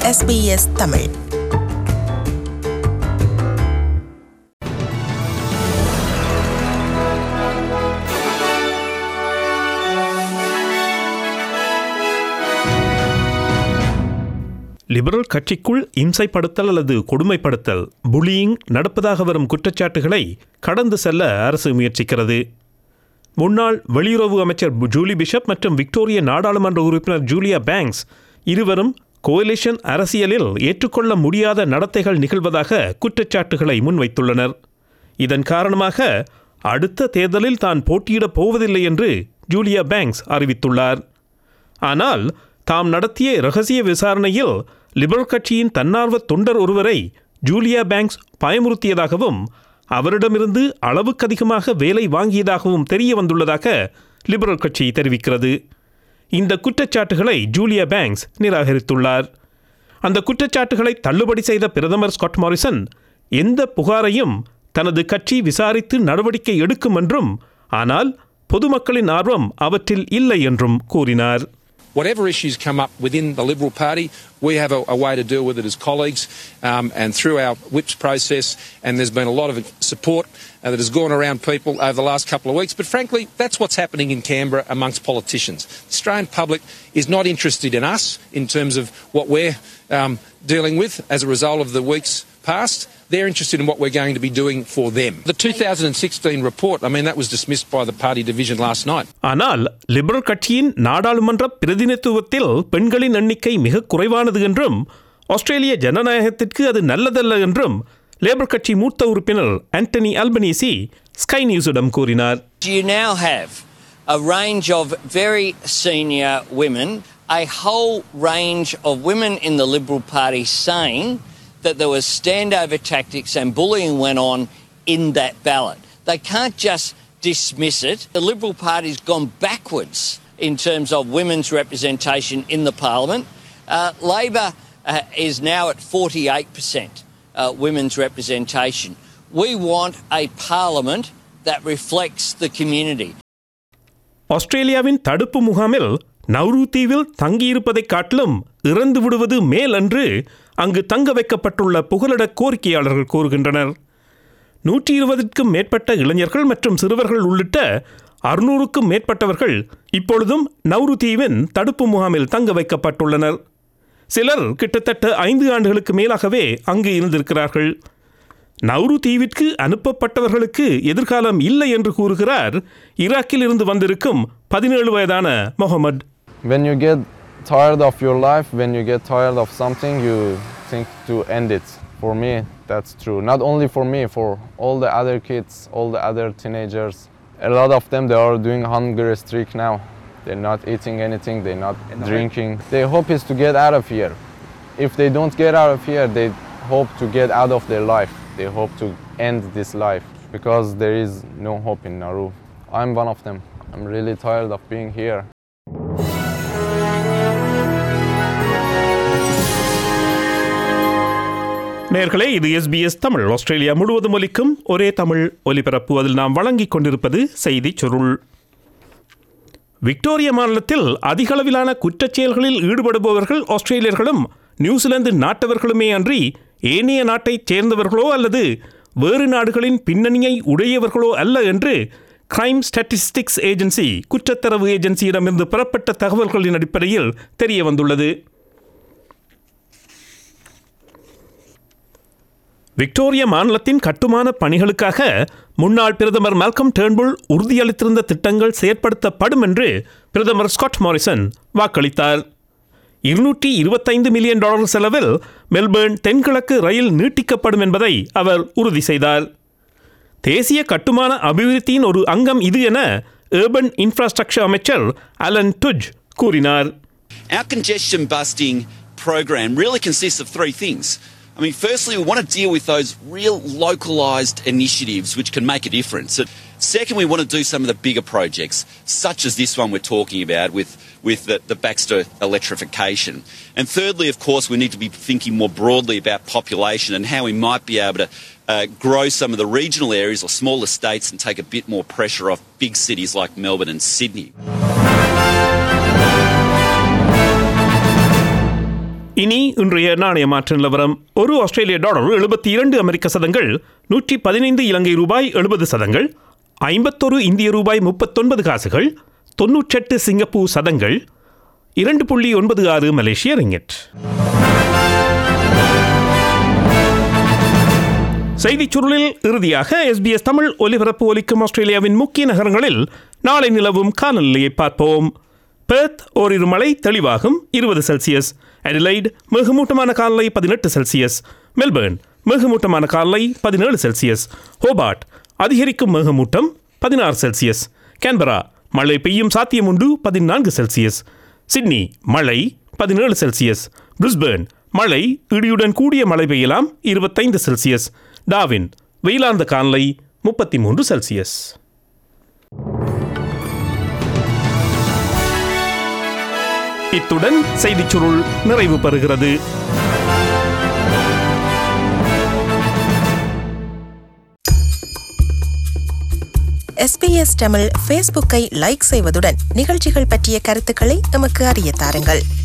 SBS Tamil liberal கட்சிக்குள் இம்சைப்படுத்தல் அல்லது கொடுமைப்படுத்தல் bullying நடப்பதாக வரும் குற்றச்சாட்டுகளை கடந்து செல்ல அரசு முயற்சிக்கிறது முன்னாள் வெளியுறவு அமைச்சர் ஜூலி பிஷப் மற்றும் விக்டோரிய நாடாளுமன்ற உறுப்பினர் ஜூலியா பேங்க்ஸ் இருவரும் கோலிஷன் அரசியலில் ஏற்றுக்கொள்ள முடியாத நடத்தைகள் நிகழ்வதாக குற்றச்சாட்டுகளை முன்வைத்துள்ளனர் இதன் காரணமாக அடுத்த தேர்தலில் தான் போட்டியிடப் போவதில்லை என்று ஜூலியா பேங்க்ஸ் அறிவித்துள்ளார் ஆனால் தாம் நடத்திய ரகசிய விசாரணையில் லிபரல் கட்சியின் தன்னார்வ தொண்டர் ஒருவரை ஜூலியா பேங்க்ஸ் பயமுறுத்தியதாகவும் அவரிடமிருந்து அளவுக்கதிகமாக வேலை வாங்கியதாகவும் தெரிய வந்துள்ளதாக லிபரல் கட்சி தெரிவிக்கிறது இந்த குற்றச்சாட்டுகளை ஜூலியா பேங்க்ஸ் நிராகரித்துள்ளார் அந்த குற்றச்சாட்டுகளை தள்ளுபடி செய்த பிரதமர் ஸ்காட் மாரிசன் எந்த புகாரையும் தனது கட்சி விசாரித்து நடவடிக்கை எடுக்கும் என்றும் ஆனால் பொதுமக்களின் ஆர்வம் அவற்றில் இல்லை என்றும் கூறினார் Whatever issues come up within the Liberal Party, we have a, a way to deal with it as colleagues um, and through our whips process. And there's been a lot of support uh, that has gone around people over the last couple of weeks. But frankly, that's what's happening in Canberra amongst politicians. The Australian public is not interested in us in terms of what we're um, dealing with as a result of the weeks past. They're interested in what we're going to be doing for them. The 2016 report, I mean, that was dismissed by the party division last night. ஆனால் liberal கட்சியின் நாடாளுமன்ற பிரதிநிதித்துவத்தில் பெண்களின் எண்ணிக்கை மிக குறைவானது என்றும் ஆஸ்திரேலிய ஜனநாயகத்திற்கு அது நல்லதல்ல என்றும் லேபர் கட்சி மூத்த உறுப்பினர் ஆண்டனி அல்பனீசி ஸ்கை நியூஸிடம் கூறினார் You now have a range of very senior women, a whole range of women in the Liberal Party saying that there was standover tactics and bullying went on in that ballot. They can't just dismiss it. The Liberal Party's gone backwards in terms of women's representation in the Parliament. Uh, Labor uh, is now at 48% uh, women's representation. We want a Parliament that reflects the community. ஆஸ்திரேலியாவின் தடுப்பு முகாமில் Nauru தீவில் தங்கியிருப்பதைக் காட்டிலும் இறந்து விடுவது மேல் என்று அங்கு தங்க வைக்கப்பட்டுள்ள புகலிட கோரிக்கையாளர்கள் கூறுகின்றனர் நூற்றி இருபதுக்கும் மேற்பட்ட இளைஞர்கள் மற்றும் சிறுவர்கள் உள்ளிட்ட அறுநூறுக்கும் மேற்பட்டவர்கள் இப்பொழுதும் நவ்ரு தீவின் தடுப்பு முகாமில் தங்க வைக்கப்பட்டுள்ளனர் சிலர் கிட்டத்தட்ட ஐந்து ஆண்டுகளுக்கு மேலாகவே அங்கு இருந்திருக்கிறார்கள் நவ்ரு தீவிற்கு அனுப்பப்பட்டவர்களுக்கு எதிர்காலம் இல்லை என்று கூறுகிறார் ஈராக்கில் இருந்து வந்திருக்கும் பதினேழு வயதான Mohammed When you get tired of your life, when you get tired of something, you think to end it. For me, that's true. Not only for me, for all the other kids, all the other teenagers. A lot of them, they are doing hunger streak now. They're not eating anything, they're not drinking. Their hope is to get out of here. If they don't get out of here, they hope to get out of their life. They hope to end this life because there is no hope in Nauru. I'm one of them. I'm really tired of being here. நேர்களே இது SBS Tamil Australia முழுவதும் ஒலிக்கும் ஒரே தமிழ் ஒலிபரப்பு அதில் நாம் வழங்கிக் கொண்டிருப்பது செய்திச் சுருள் விக்டோரியா மாநிலத்தில் அதிகளவிலான குற்றச் செயல்களில் ஈடுபடுபவர்கள் ஆஸ்திரேலியர்களும் நியூசிலாந்து நாட்டவர்களுமே அன்றி ஏனைய நாட்டைச் சேர்ந்தவர்களோ அல்லது வேறு நாடுகளின் பின்னணியை உடையவர்களோ அல்ல என்று கிரைம் ஸ்டாட்டிஸ்டிக்ஸ் ஏஜென்சி குற்றத்தரவு ஏஜென்சியிடமிருந்து பெறப்பட்ட தகவல்களின் அடிப்படையில் தெரிய வந்துள்ளது விக்டோரியா மாநிலத்தின் கட்டுமான பணிகளுக்காக முன்னாள் பிரதமர் மால்கம் டேர்ன்புல் உறுதியளித்திருந்த திட்டங்கள் செயற்படுத்தப்படும் என்று பிரதமர் ஸ்காட் மாரிசன் வாக்களித்தார் இருநூற்றி இருபத்தைந்து மில்லியன் டாலர் செலவில் மெல்பேர்ன் தென்கிழக்கு ரயில் நீட்டிக்கப்படும் என்பதை அவர் உறுதி செய்தார் தேசிய கட்டுமான அபிவிருத்தியின் ஒரு அங்கம் இது என ஏர்பன் இன்ஃப்ராஸ்ட்ரக்சர் அமைச்சர் அலன் டுஜ் கூறினார் Our congestion busting program really consists of three things. I mean, firstly, we want to deal with those real localised initiatives which can make a difference. Second, we want to do some of the bigger projects, such as this one we're talking about with, with the, the Baxter electrification. And thirdly, of course, we need to be thinking more broadly about population and how we might be able to uh, grow some of the regional areas or smaller states and take a bit more pressure off big cities like Melbourne and Sydney. இனி இன்றைய நாணய மாற்ற நிலவரம் ஒரு ஆஸ்திரேலிய dollar எழுபத்தி இரண்டு அமெரிக்க சதங்கள் நூற்றி பதினைந்து இலங்கை ரூபாய் எழுபது சதங்கள் ஐம்பத்தொரு இந்திய ரூபாய் முப்பத்தொன்பது காசுகள் தொன்னூற்றெட்டு சிங்கப்பூர் சதங்கள் இரண்டு புள்ளி ஒன்பது ஆறு மலேசிய ரிங்கெட் செய்திச் சுருளில் இறுதியாக எஸ்பிஎஸ் தமிழ் ஒலிபரப்பு ஒலிக்கும் ஆஸ்திரேலியாவின் முக்கிய நகரங்களில் நாளை நிலவும் காலநிலையை பார்ப்போம் பெர்த் ஓரிரு மழை தெளிவாகும் இருபது செல்சியஸ் அடிலைட் மிகுமூட்டமான காலநிலை பதினெட்டு செல்சியஸ் மெல்பர்ன் மிகுமூட்டமான காலநிலை பதினேழு செல்சியஸ் ஹோபார்ட் அதிகரிக்கும் மேகமூட்டம் பதினாறு செல்சியஸ் கேன்பரா மழை பெய்யும் சாத்தியம் உண்டு பதினான்கு செல்சியஸ் சிட்னி மழை பதினேழு செல்சியஸ் பிரிஸ்பேர்ன் மழை இடியுடன் கூடிய மழை பெய்யலாம் இருபத்தைந்து செல்சியஸ் டாவின் வெயிலார்ந்த காலநிலை முப்பத்தி மூன்று செல்சியஸ் இத்துடன் செய்திச் சுருள் நிறைவு பெறுகிறது எஸ்பிஎஸ் தமிழ் ஃபேஸ்புக்கை லைக் செய்வதுடன் நிகழ்ச்சிகள் பற்றிய கருத்துக்களை எமக்கு அறிய தாருங்கள்